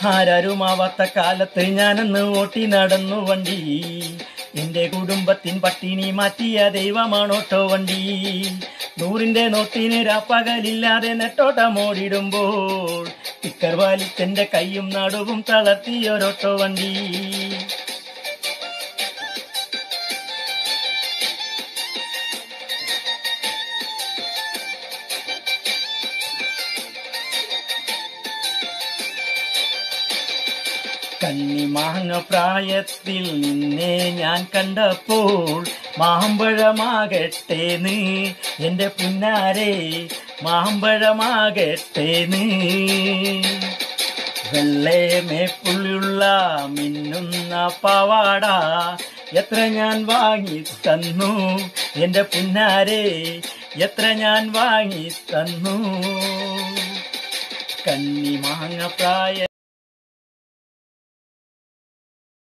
ആരാരുമാവാത്ത കാലത്ത് ഞാനന്ന് ഓട്ടി നടന്നു വണ്ടി എന്റെ കുടുംബത്തിൻ പട്ടിണി മാറ്റിയ ദൈവമാണോട്ടോ വണ്ടി നൂറിന്റെ നോട്ടിന് രാപ്പകലില്ലാതെ നെട്ടോട്ടമോടിടുമ്പോൾ സ്റ്റിക്കർ വലിച്ചെന്റെ കൈയും നടുവും തളർത്തിയൊരോട്ടോ വണ്ടി കണ്ണിമാങ്ങ പ്രായത്തിൽ നിന്നെ ഞാൻ കണ്ടപ്പോൾ മാമ്പഴമാകട്ടെ നീ എന്റെ പുന്നാരെ മാമ്പഴമാകട്ടെ നീ വെള്ളേമേപ്പുള്ളിയുള്ള മിന്നുന്ന പാവാട എത്ര ഞാൻ വാങ്ങി തന്നു എന്റെ പുന്നാരെ എത്ര ഞാൻ വാങ്ങി തന്നു കന്നിമാങ്ങ പ്രായ